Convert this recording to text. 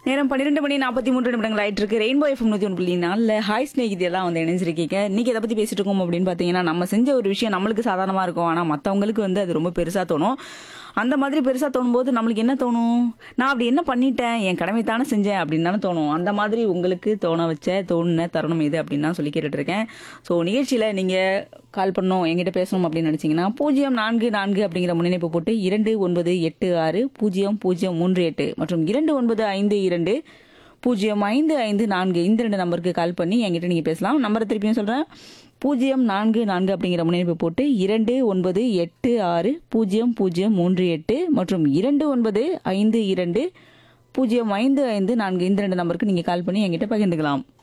நேரம் பன்னிரெண்டு மணி நாற்பத்தி மூன்று நிமிடங்கள் ஆயிட்டு இருக்கு ரெயின்போ எஃப்எம் நூத்தி ஒன்று புள்ளி நாலில் ஹாய் ஸ்நேகிதி எல்லாம் வந்து இணைஞ்சிருக்கீங்க இன்னைக்கு எதை பத்தி பேசிட்டு இருக்கோம் அப்படின்னு பாத்தீங்கன்னா நம்ம செஞ்ச ஒரு விஷயம் நம்மளுக்கு சாதாரணமா இருக்கும் ஆனா மத்தவங்களுக்கு வந்து அது ரொம்ப பெருசா தோணும் அந்த மாதிரி பெருசா தோணும் போது நம்மளுக்கு என்ன தோணும் நான் அப்படி என்ன பண்ணிட்டேன் என் கடமை தானே செஞ்சேன் அப்படின்னு தானே தோணும் அந்த மாதிரி உங்களுக்கு தோண வச்ச தோணுன தருணம் இது அப்படின்னு தான் சொல்லி கேட்டுட்டு இருக்கேன் ஸோ நிகழ்ச்சியில நீங்க கால் பண்ணணும் என்கிட்ட பேசணும் அப்படின்னு நினைச்சீங்கன்னா பூஜ்ஜியம் நான்கு நான்கு அப்படிங்கிற முன்னிணைப்பு போட்டு இரண்டு ஒன்பது எட்டு ஆறு பூஜ்ஜியம் பூஜ்ஜியம் மூன்று எட்டு மற்றும் இரண்டு ஒன்பது ஐந்து இரண்டு பூஜ்ஜியம் ஐந்து ஐந்து நான்கு இந்த ரெண்டு நம்பருக்கு கால் பண்ணி என்கிட்ட நீங்கள் பேசலாம் நம்பரை திருப்பியும் சொல்கிறேன் பூஜ்ஜியம் நான்கு நான்கு அப்படிங்கிற முன்னிணைப்பு போட்டு இரண்டு ஒன்பது எட்டு ஆறு பூஜ்ஜியம் பூஜ்ஜியம் மூன்று எட்டு மற்றும் இரண்டு ஒன்பது ஐந்து இரண்டு பூஜ்ஜியம் ஐந்து ஐந்து நான்கு இந்த ரெண்டு நம்பருக்கு நீங்கள் கால் பண்ணி என்கிட்ட பகிர்ந்துக்கலாம்